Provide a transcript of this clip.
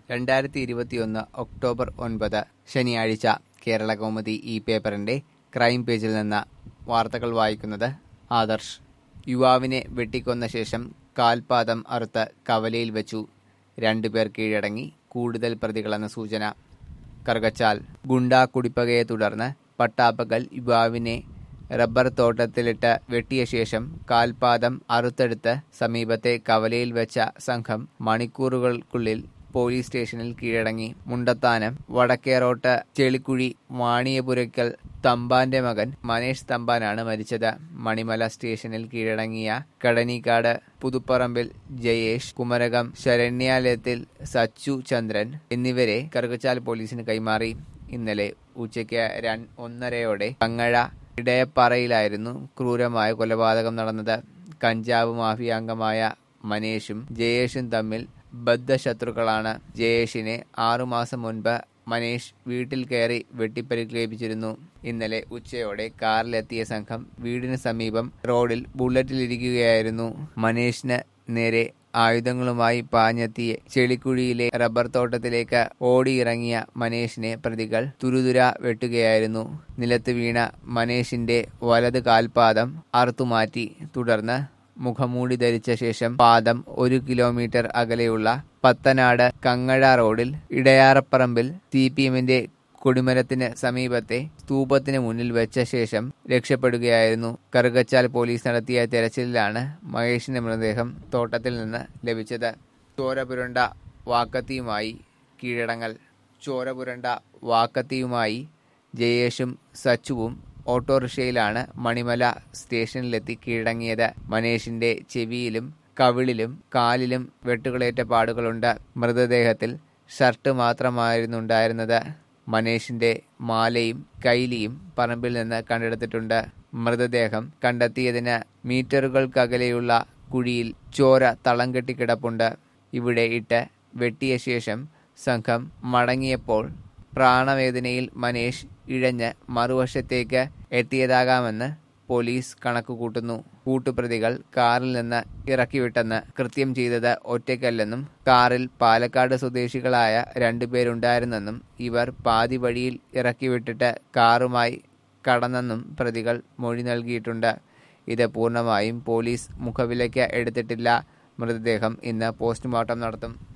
രണ്ടായിരത്തി ഇരുപത്തിയൊന്ന് ഒക്ടോബർ ഒൻപത് ശനിയാഴ്ച കേരള കൗമുദി ഈ പേപ്പറിന്റെ ക്രൈം പേജിൽ നിന്ന് വാർത്തകൾ വായിക്കുന്നത് ആദർശ് യുവാവിനെ വെട്ടിക്കൊന്ന ശേഷം കാൽപാദം അറുത്ത് കവലയിൽ വെച്ചു രണ്ടുപേർ കീഴടങ്ങി കൂടുതൽ പ്രതികളെന്ന സൂചന കറുകച്ചാൽ ഗുണ്ടാ കുടിപ്പകയെ തുടർന്ന് പട്ടാപ്പകൽ യുവാവിനെ റബ്ബർ തോട്ടത്തിലിട്ട് വെട്ടിയ ശേഷം കാൽപാദം അറുത്തെടുത്ത് സമീപത്തെ കവലയിൽ വെച്ച സംഘം മണിക്കൂറുകൾക്കുള്ളിൽ പോലീസ് സ്റ്റേഷനിൽ കീഴടങ്ങി മുണ്ടത്താനം വടക്കേറോട്ട് ചെളിക്കുഴി വാണിയപുരയ്ക്കൽ തമ്പാന്റെ മകൻ മനേഷ് തമ്പാനാണ് മരിച്ചത് മണിമല സ്റ്റേഷനിൽ കീഴടങ്ങിയ കടനിക്കാട് പുതുപ്പറമ്പിൽ ജയേഷ് കുമരകം ശരണ്യാലയത്തിൽ സച്ചു ചന്ദ്രൻ എന്നിവരെ കറുകച്ചാൽ പോലീസിന് കൈമാറി ഇന്നലെ ഉച്ചയ്ക്ക് രൺ ഒന്നരയോടെ കങ്ങഴ ഇടയപ്പാറയിലായിരുന്നു ക്രൂരമായ കൊലപാതകം നടന്നത് കഞ്ചാവ് മാഫിയ അംഗമായ മനേഷും ജയേഷും തമ്മിൽ ബദ്ധശത്രുക്കളാണ് ജയേഷിനെ ആറുമാസം മുൻപ് മനേഷ് വീട്ടിൽ കയറി വെട്ടിപ്പരിക്കേൽപ്പിച്ചിരുന്നു ഇന്നലെ ഉച്ചയോടെ കാറിലെത്തിയ സംഘം വീടിന് സമീപം റോഡിൽ ബുള്ളറ്റിലിരിക്കുകയായിരുന്നു മനേഷിന് നേരെ ആയുധങ്ങളുമായി പാഞ്ഞെത്തിയ ചെളിക്കുഴിയിലെ റബ്ബർ തോട്ടത്തിലേക്ക് ഓടിയിറങ്ങിയ മനേഷിനെ പ്രതികൾ തുരുതുര വെട്ടുകയായിരുന്നു നിലത്ത് വീണ മനേഷിന്റെ വലത് കാൽപാദം അറുത്തുമാറ്റി തുടർന്ന് മുഖമൂടി ധരിച്ച ശേഷം പാദം ഒരു കിലോമീറ്റർ അകലെയുള്ള പത്തനാട് കങ്ങഴ റോഡിൽ ഇടയാറപ്പറമ്പിൽ സി പി എമ്മിന്റെ കൊടിമരത്തിന് സമീപത്തെ സ്തൂപത്തിന് മുന്നിൽ വെച്ച ശേഷം രക്ഷപ്പെടുകയായിരുന്നു കറുകച്ചാൽ പോലീസ് നടത്തിയ തെരച്ചിലിലാണ് മഹേഷിന്റെ മൃതദേഹം തോട്ടത്തിൽ നിന്ന് ലഭിച്ചത് ചോരപുരണ്ട വാക്കത്തിയുമായി കീഴടങ്ങൽ ചോരപുരണ്ട വാക്കത്തിയുമായി ജയേഷും സച്ചുവും ഓട്ടോറിക്ഷയിലാണ് മണിമല സ്റ്റേഷനിലെത്തി കീഴടങ്ങിയത് മനേഷിന്റെ ചെവിയിലും കവിളിലും കാലിലും വെട്ടുകളേറ്റ പാടുകളുണ്ട് മൃതദേഹത്തിൽ ഷർട്ട് മാത്രമായിരുന്നു ഉണ്ടായിരുന്നത് മനേഷിന്റെ മാലയും കൈലിയും പറമ്പിൽ നിന്ന് കണ്ടെടുത്തിട്ടുണ്ട് മൃതദേഹം കണ്ടെത്തിയതിന് മീറ്ററുകൾക്കകലെയുള്ള കുഴിയിൽ ചോര തളം കെട്ടി കിടപ്പുണ്ട് ഇവിടെ ഇട്ട് വെട്ടിയ ശേഷം സംഘം മടങ്ങിയപ്പോൾ പ്രാണവേദനയിൽ മനേഷ് ഇഴഞ്ഞ് മറുവശത്തേക്ക് എത്തിയതാകാമെന്ന് പോലീസ് കണക്കുകൂട്ടുന്നു കൂട്ടുപ്രതികൾ കാറിൽ നിന്ന് ഇറക്കിവിട്ടെന്ന് കൃത്യം ചെയ്തത് ഒറ്റയ്ക്കല്ലെന്നും കാറിൽ പാലക്കാട് സ്വദേശികളായ രണ്ടുപേരുണ്ടായിരുന്നെന്നും ഇവർ പാതി വഴിയിൽ ഇറക്കിവിട്ടിട്ട് കാറുമായി കടന്നെന്നും പ്രതികൾ മൊഴി നൽകിയിട്ടുണ്ട് ഇത് പൂർണ്ണമായും പോലീസ് മുഖവിലയ്ക്ക് എടുത്തിട്ടില്ല മൃതദേഹം ഇന്ന് പോസ്റ്റ്മോർട്ടം നടത്തും